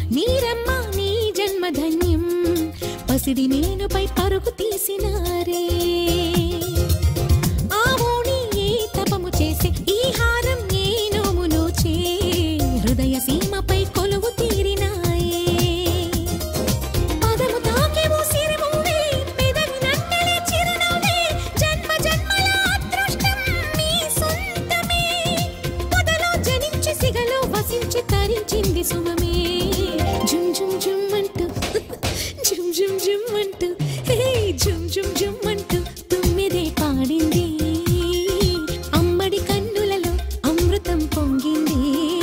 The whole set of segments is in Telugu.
మీరమ్మ నీ జన్మధన్యం పసిడి మేనుపై పరుగు తీసినారే ఆవుని ఏ తపము చేసే ఈ హారం ఏ నోము నోచే హృదయ సీమపై కొలువు తీరినాయే పదము తాకే ఊసిరిమువే, పెదవి నన్నెలే చిరునవ్వే, జన్మ జన్మల అదృష్టం నీ సొంతమే. పొదలో జనించి సిగలో వసించి తరించింది సుమమే జుమ్ జుమ్ జుమ్ అంటూ జుమ్ జుమ్ జుమ్ అంటూ హే జుమ్ జుమ్ జుమ్ అంటూ తుమ్మిదే పాడింది అమ్మడి కన్నులలో అమృతం పొంగింది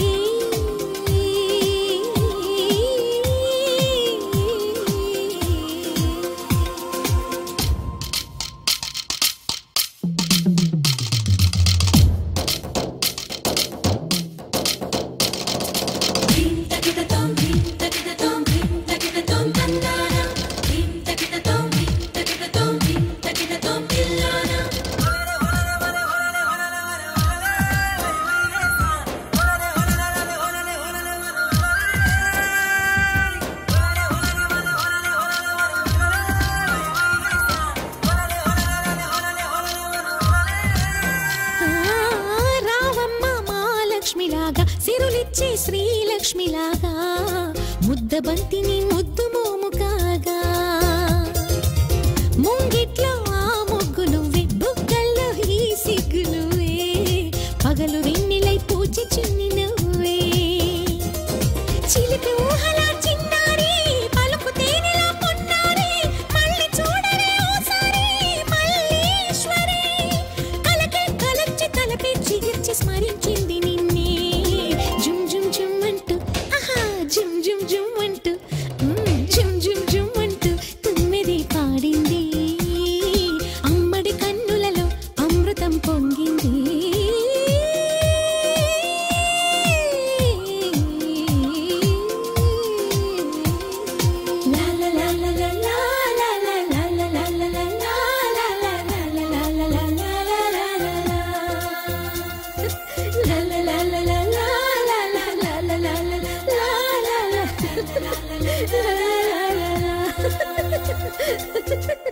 ఆ, రావమ్మ మా లక్ష్మిలాగా సిరులిచ్చే శ్రీలక్ష్మిలాగా ముద్ద బంతిని ముద్దు మోము కాగా ముంగిట్లో ఆ ముగ్గు నువ్వే బుగ్గల్లో ఈ సిగ్గు నువ్వే పగలు వెన్నెలై పూచి చిన్ని నువ్వే చిలిపి ఊహల చిన్నారి పలుకు తేనెలా పొన్నారి మళ్ళీ చూడరే ఓసారి మల్లీశ్వరి కలకే కలచి తలపే చిగిర్చి స్మరించింది నిన్నే జుమ్ జుమ్ జుమ్ అంటూ ఆహా జుమ్ జుమ్ జుమ్ అంటూ మ్మ్, జుమ్ జుమ్ జుమ్ అంటూ తుమ్మిది పాడింది అమ్మడి కన్నులలో అమృతం పొంగింది La la la la la la la la la la la la la la la la la la la la La la la la la la la la la la la la la la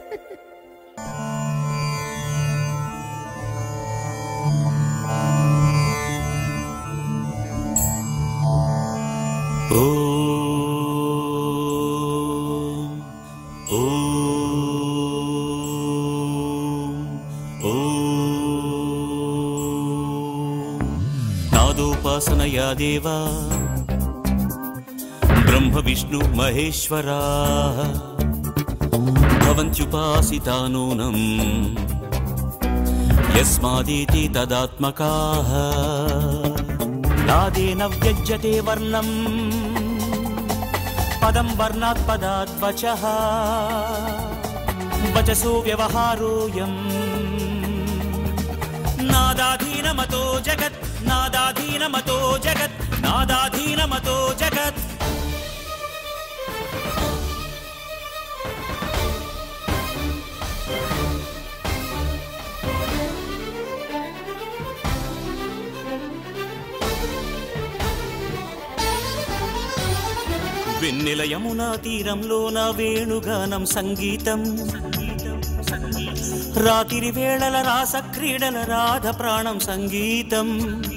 ఓం ఓం ఓం నాదోపాసనయా దేవా బ్రహ్మ విష్ణు మహేశ్వరా భవంత్యుపాసితా నూనం యస్మాదీతి తదాత్మకాః నాదేన వ్యజ్యతే వర్ణం పదం వర్ణాత్ పదాత్ వచః వచసో వ్యవహారోయం నాదాధీనమతో జగత్ నాదాధీనమతో జగత్ నాదాధీనమతో జగత్ వెన్నెల యమునా తీరంలో నా వేణుగానం సంగీతం రాతిరి వేళల రాస క్రీడల రాధ ప్రాణం సంగీతం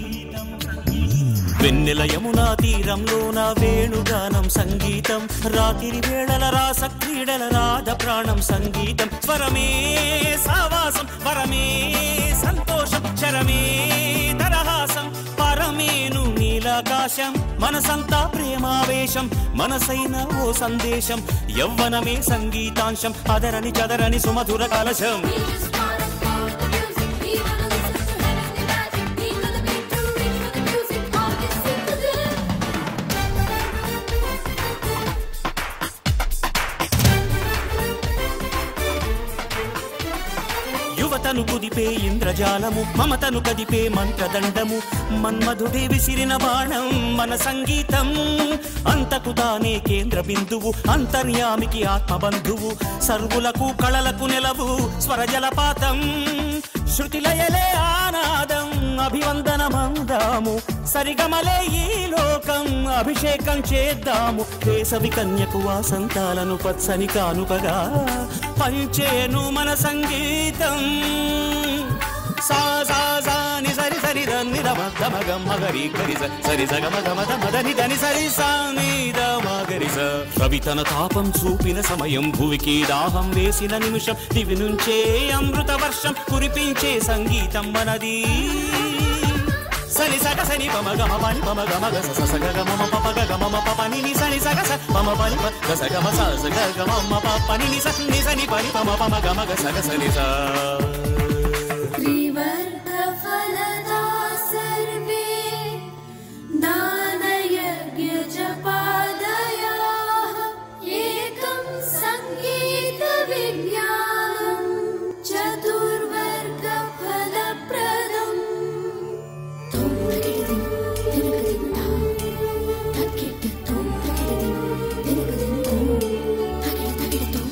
వెన్నెల యమునా తీరంలో నా వేణుగానం సంగీతం రాతిరి వేళల రాస క్రీడల రాధ ప్రాణం సంగీతం స్వరమే సావాసం వరమే సంతోషం శరమే దరహాసం పరమేను నీలాకాశం మనసంతా ప్రేమావేశం మనసైన ఓ సందేశం యవ్వనమే సంగీతాంశం అదరని చదరని సుమధుర కలశం We just wanna follow the music. We wanna listen to heavenly magic. We know the beat to reach for the music. All this simple good. యువతను కుదిపే ఇంద్రజాలము మమతను కదిపే మంత్రదండము మన్మధుడి విసిరిన బాణం మన సంగీతం అంతకు తానే కేంద్ర బిందువు అంతర్యామికి ఆత్మబంధువు సర్వులకు కళలకు నెలవు స్వరజలపాతం శృతిలయలే ఆనాదం అభివందనమందాము సరిగమలే ఈ లోకం అభిషేకం చేద్దాము వేసవి కన్యకు వాసంతాలను పచ్చని కానుకగా పంచేను మన సంగీతం సా సా సా ని సరి సరి దని ద మ ద మ గ మ గ రి గ రి స సరి స గ మ గ మ ద మ ద ని ద ని సరి సా ని ద మ గ రి స రవి తన తాపం చూపిన సమయం భూమికి దాహం వేసిన నిమిషం దివి నుంచే అమృత వర్షం కురిపించే సంగీతం మనది సని సగ సని పమ గమ పని పమ గమ గ స స గ గ మమ పప గ గ మమ పప ని ని సని సగ స పమ పని ప గ స గ మ స స గ గ మమ ప ప ని ని స ని సని పని పమ పమ గమ గ సగ సని స त्रिवर्गफलदा सर्वे दानयज्ञजपादयाः एकं सङ्गीतविज्ञानं चतुर्वर्गफलप्रदम् తుమ్ తకిడిదిం తినకదిం తాం తకిడి తుమ్ తకిడిదిం తినకదిం తుమ్ తకిడి తకిడి తుమ్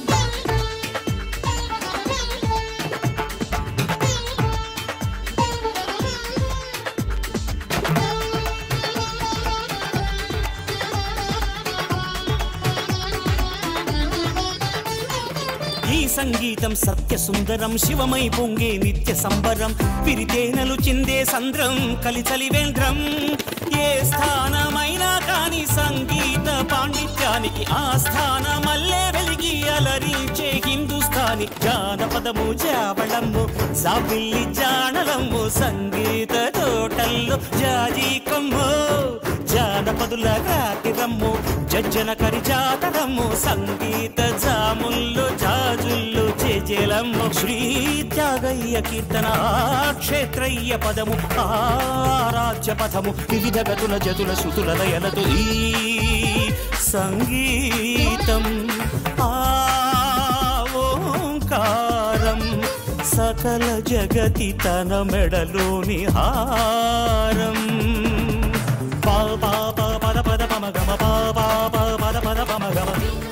ఈ సంగీతం సత్య సుందరం శివమై పొంగే నిత్య సంబరం పిరితేనలు చిందే సంద్రం కలిచలి వేంద్రం ఏ స్థానమైనా కాని సంగీత పాండిత్యానికి ఆ స్థానమల్లే వెలిగి అలరించే హిందుస్థాని జానపదము జావళము సాబిల్లి జానలము సంగీత తోటల్లో జాజీ కొమ్ము జానపదుల రాతిరమ్ము జజ్జన కరి జాతరమ్ము సంగీత జాముల్లో జాజుల్లో చేజేలమ్ము శ్రీ త్యాగయ్య కీర్తన క్షేత్రయ్య పదము ఆరాధ్య పథము వివిధ గతుల జతుల శృతుల లయలతో ఈ సంగీతం ఆ ఓంకారం సకల జగతి తన మెడలోని హారం పా పా పా పద పద పమ గమ పా పా పా పద పద పమ గమ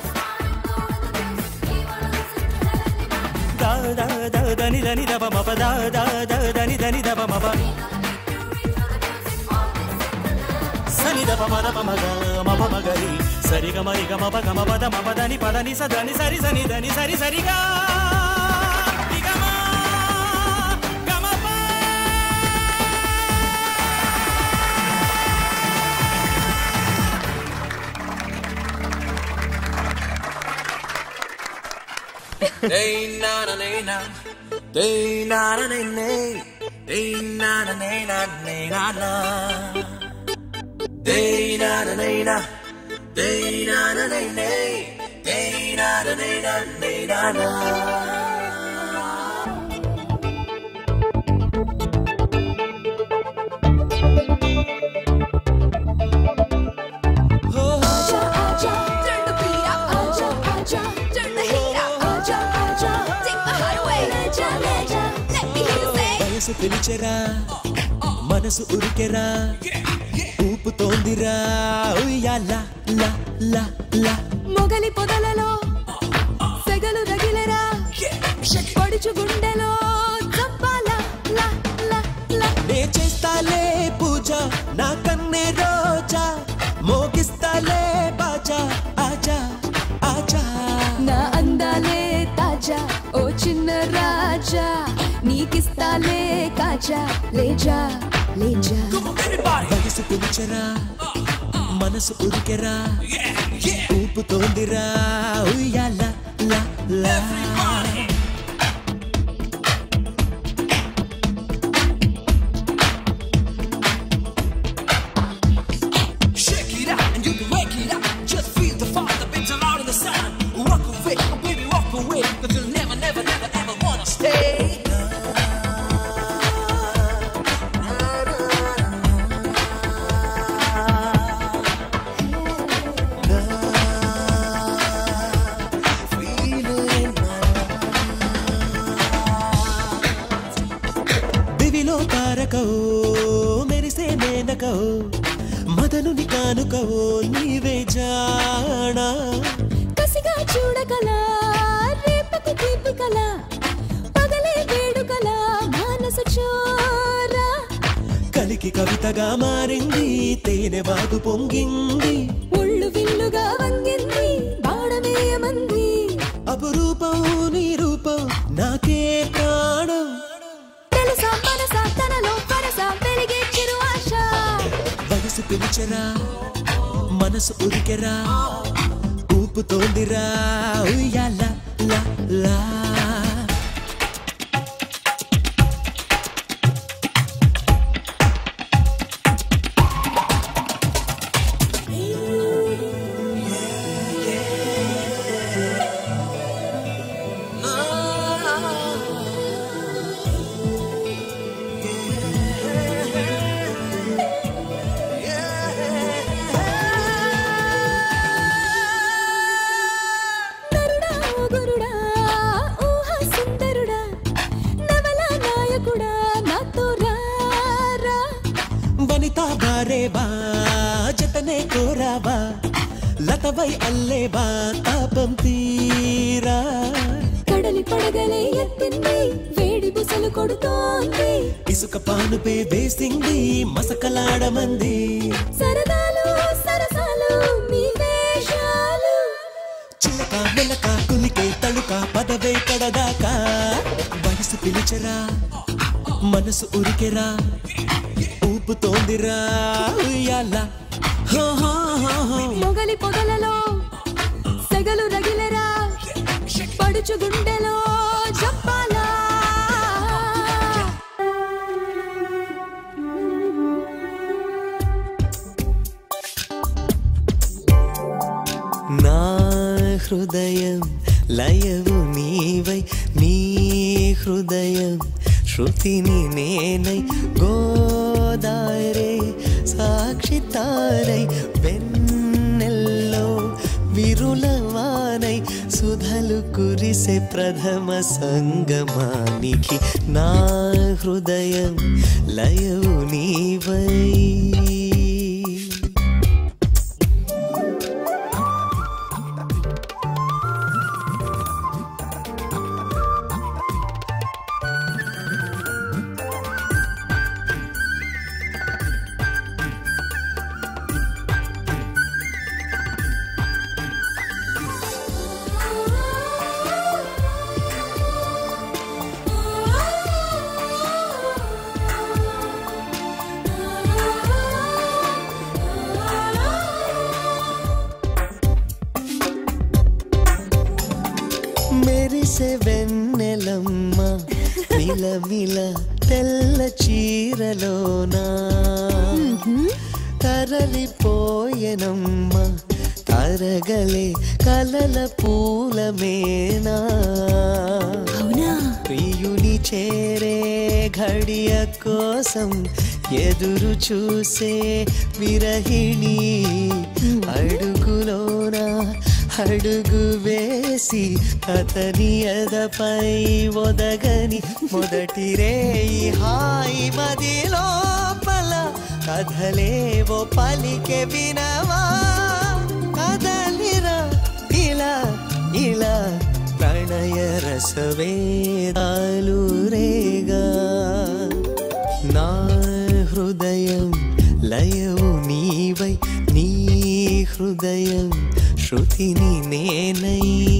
ద ద ద దని దని ద పమ ప ద ద ద దని దని ద పమ ప సని ద పమ ద పమ గ మ పమ గరి సరి గ మరి గ మ ప గ మ పద మ ప దని పద ని స దని సరి సని దని సరి సరి గా రి గ మ గ మ ప Day na na na na, day na na na na, day na na na na na na na. Day na na na na, day na na na na, day na na na na na na. Aja, aja, turn the beat up. Aja, aja, turn the heat up. Aja, aja, take my heart away. Aja, aja, let me hear you say. వయసు పిలిచెరా మనసు ఉరికెరా ఊపుతోందిరా ఉయ్యాలా లా లా లా మొగలి పొదలలో సెగలు రగిలరా పడుచు గుండెలో చంపాలా లా లా లా నే చేస్తాలే పూజ నా కన్నే రోజా మోగిస్తాలే బాజా ఆజా ఆజా నా అందాలే తాజా ఓ చిన్న రాజా నీకిస్తాలే కాజా లేజా లేజా వయసు పిలిచెరా మనసు ఉరికెరా ఊపుతోందిరా ఉయ్యాలా లా లా Shake it out and you can wake it up. Just feel the fire, the beats are loud in the sound. Walk away, oh baby, walk away. Cause you'll never, never, never, ever wanna stay. దివిలో తారకవో మెరిసే మేనకవో మదనుని కానుకవో నీవే జానా కసిగా చూడగలా రేపకు తీపికలా పగలే వేడుకలా మానస చోరా చలికి కవితగా మారింది తేనె బాగు పొంగింది ఒళ్ళు విల్లుగా వంగింది బాణమేయమంది అపురూపం నీ రూపం నాకే ప్రాణం తెలుసా మనసా తనలో పరసా పెరిగే చిరు ఆశ వయసు పిలిచరా మనసు ఉరికెరా ఊపుతోందిరా ఉయ్యాల లా లా నరుడా ఓ గురుడా ఊహ సుందరుడా నవల నాయకుడా నాతో రా రా వనితా బారే బా జతనే కోరావా లతవై అల్లే బా తాపం తీరా కడలి పడగలే ఎత్తింది వేడి బుసలు కొడుతోంది ఇసుక పానుపే వేసింది మసకలాడమంది సరదాలు సరసాలు మీ వేషాలు చిలక మెలక కులికే తడుక పదవే కడదాకా వయసు పిలిచరా మనసు ఉరికెరా ఊపుతోందిరా ఉయ్యాల హో హో హో హో. మొగలి పొదలలో సెగలు రగిలరా పడుచు గుండెలో చెప్పాలా నా హృదయం లయవు నీవై నీ హృదయం శృతిని నేనై గోదారే సాక్షి తారై వెన్నెల్లో విరులవానై సుధలు కురిసే ప్రథమ సంగమానికి నా హృదయం లయవు నీవై మెరిసే వెన్నెలమ్మ మిలమిల తెల్ల చీరలోనా తరలిపోయెనమ్మ తరగలే కలల పూలమేనా అవునా ప్రియుని చేరే ఘడియ కోసం ఎదురు చూసే విరహిణి అడుగులోన అడుగు వేసి అతని ఎదపై ఒదగని మొదటి రేయి హాయి మది లోపల కథలేవో పలికే వినవా కదలిరా ఇలా ఇలా ప్రణయ రసవేదాలు రేగా నా హృదయం లయవు నీవై నీ హృదయం శృతిని నేనై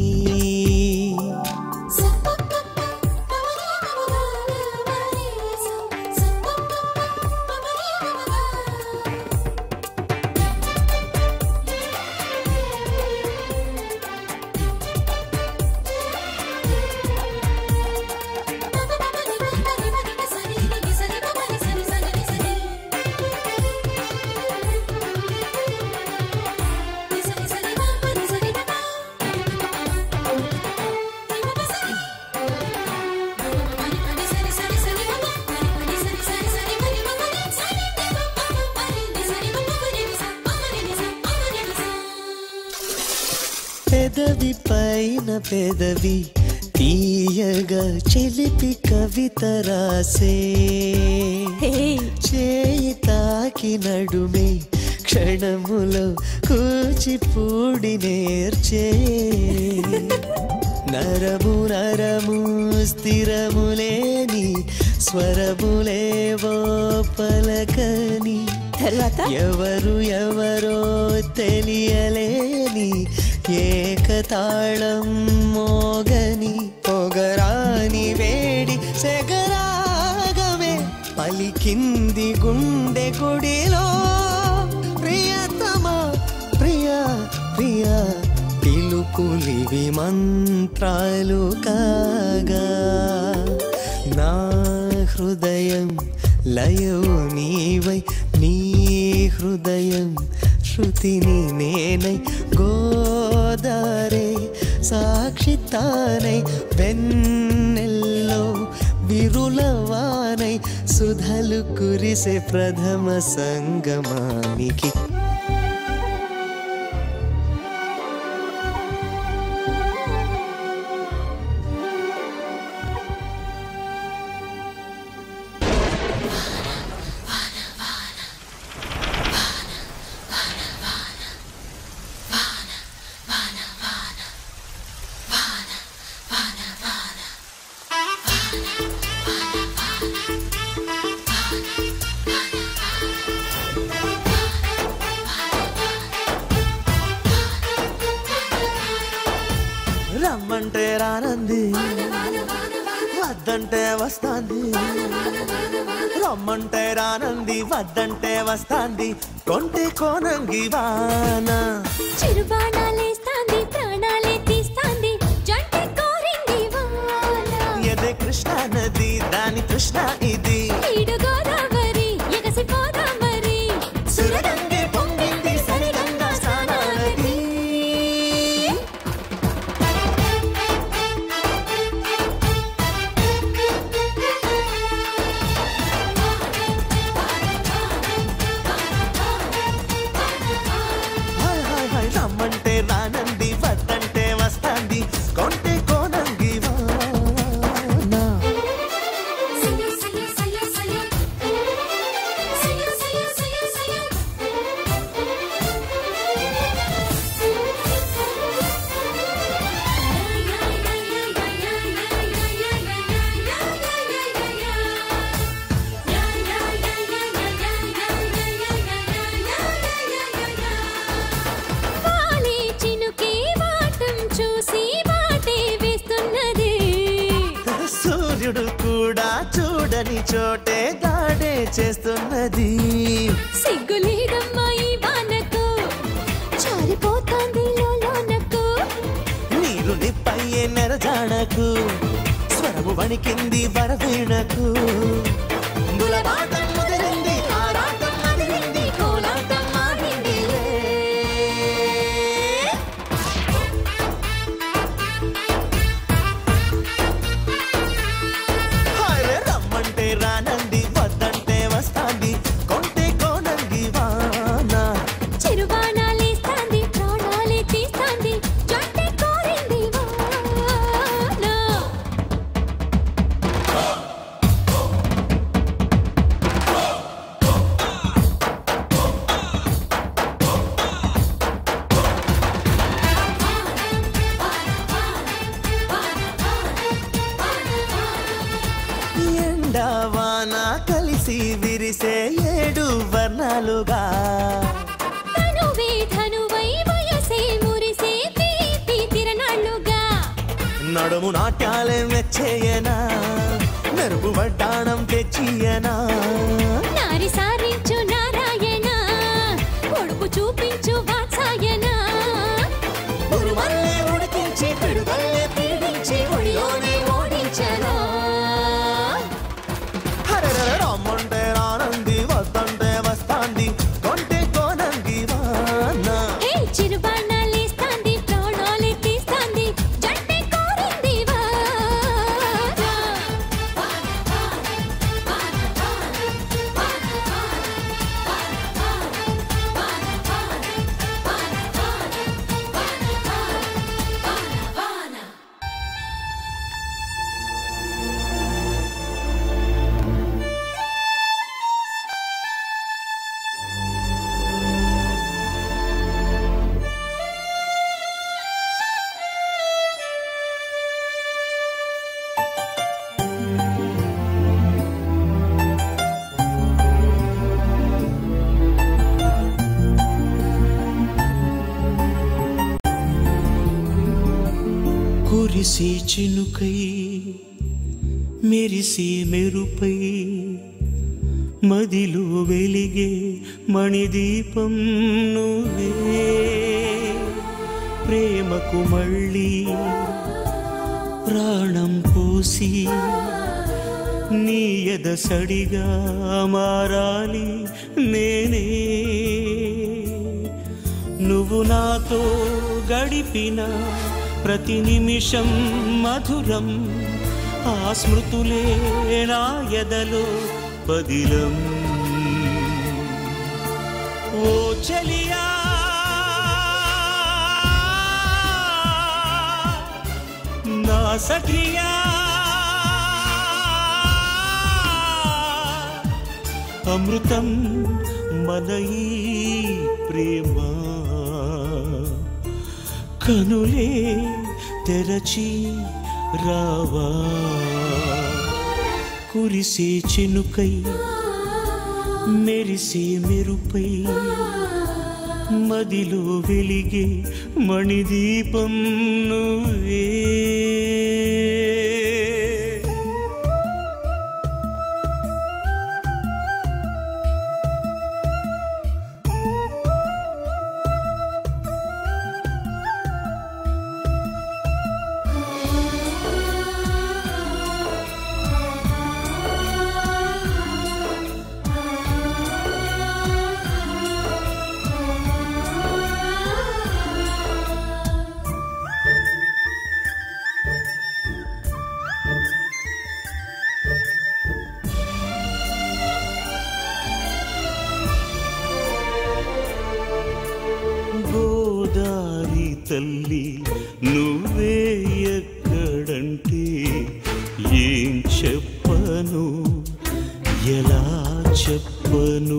పెదవి పైన పెదవి తీయగా చిలిపి కవిత రాసే హే చేయి తాకి నడుమే క్షణములో కూచిపూడి నేర్చే నరము నరము స్థిరములేని స్వరములేవో పలకని తర్వాత ఎవరు ఎవరో తెలియలేని ఏకతాళం మోగని పొగరాని వేడి సెగరాగమే పలికింది గుండె గుడిలో ప్రియతమా ప్రియా ప్రియా పిలుపులివి మంత్రాలు కాగా నా హృదయం లయవు నీవై నీ హృదయం శృతిని నేనై గోదారే సాక్షి తానై వెన్నెల్లో విరులవానై సుధలు కురిసే ప్రథమ సంగమానికి రమ్మంటే రానంది వద్దంటే వస్తాంది రమ్మంటే రానంది వద్దంటే వస్తాంది కొంటే కోనంగి వాన చిరుబాణాలేస్తాంది ప్రాణాలే తీస్తాంది జంట కోరింది వాన ఎదే కృష్ణ నది దాని కృష్ణ ఇది ఈడు గోదావరి ఎగసి పోదా మరి సురగంగే పొంగింది సరిగంగా స్నానాలది హాయ్ హాయ్ హాయ్ రమ్మంటే రానంది వద్దంటే వస్తాంది కొంటే కోనంగి వాన సయ్య సయ్య సయ్య సయ్య సయ్య సయ్య సయ్య సయ్య వాలే చినుకే వాటం చూసి వాటే వేస్తున్నది సూర్యుడు కూడా చూడని చోటే దాడే చేస్తున్నది సిగ్గులేదమ్మా ఈ వానకు చారిపోతాంది లోనకు నీరు నిప్పయ్యే నెరజాడకు స్వరము వణికింది వరవీణకు గులబాటం ముదిరింది ఆరాటం అదిరింది కోలాటం ఆడిందిలే. హాయ్ రమ్మంటే రానంది వద్దంటే వస్తాంది కొంటే కోనంగి వాన చిరుబాణాలేస్తాంది ప్రాణాలే తీస్తాంది జంటే కోరింది వాన ఎండవాన కలిసి విరిసే ఏడు వర్ణాలుగా తనువే ధనువై వయసే మురిసే తీపి తిరనాళ్ళుగా నడుము నాట్యాలే మెచ్చేయనా మెరుపు వడ్డాణం తెచ్చియనా నారి సారించు నారాయణ పొడుపు చూపించు వాత్సాయన ఉరుమల్లే ఉడికించి పిడుగల్లే పీడించి ఒడిలోనే ఓడించనా హరరర రమ్మంటే రానంది వద్దంటే వస్తాంది కొంటే కోనంది వాన ఏ చిరుబాణాలేస్తాంది ప్రాణాలే తీస్తాంది జంటే కోరింది వాన కురిసే చినుకై మెరిసే మెరుపై మదిలో వెలిగే మణిదీపం నువ్వే ప్రేమకు మళ్ళీ ప్రాణం పోసి నీ ఎదసడిగా మారాలి నేనే నువ్వు నాతో గడిపిన ప్రతి నిమిషం మధురం ఆ స్మృతులే నా ఎదలో పదిలం ఓ చెలియా నా సఖియా అమృతం మన ఈ ప్రేమ కనులే తెరచి రావా కురిసే చినుకై మెరిసే మెరుపై మదిలో వెలిగే మణిదీపం నువ్వే గోదారి తల్లి నువ్వే ఎక్కడంటే ఏం చెప్పను ఎలా చెప్పను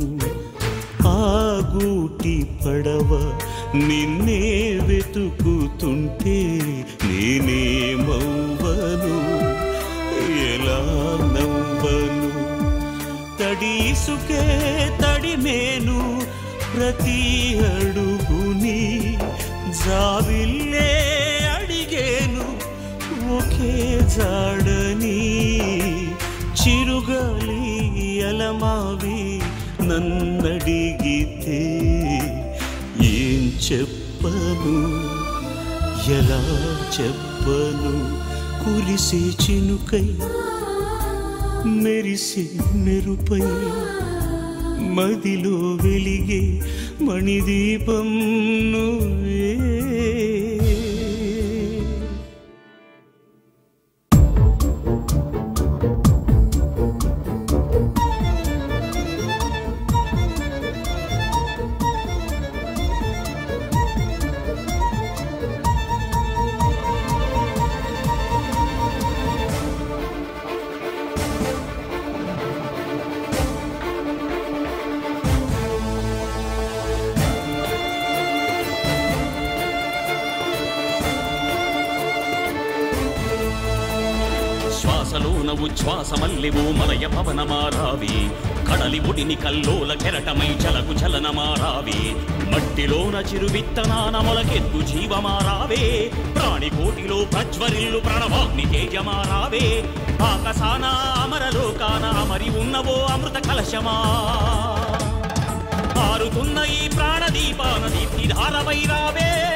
ఆగూటి పడవ నిన్నే వెతుకుతుంటే నేనేమవ్వను ఎలా నవ్వను తడిసుకే తడిమేను ప్రతి అడుగుని జావిల్లే అడిగేను ఒకే జాడని చిరుగాలి అలమావి నన్నడిగితే ఏం చెప్పను ఎలా చెప్పను కురిసే చినుకై మెరిసే మెరుపై మదిలో వెలిగే మణిదీపం నువ్వే శ్వాసలోన ఉచ్ఛ్వాస మల్లెవు మలయ పవన మారావి కడలి ఒడిని కల్లోల కెరటమై చలకు చలన మారావి మట్టిలోన చిరు విత్తనాన మొలకెత్తు జీవ మారావే ప్రాణికోటిలో ప్రజ్వరిల్లు ప్రణవాగ్ని తేజ మారావే ఆకాశాన అమరలోకాన అమరి ఉన్నవో అమృత కలశమా ఆరుతున్న ఈ ప్రాణదీపాన దీప్తి ధారవై రావే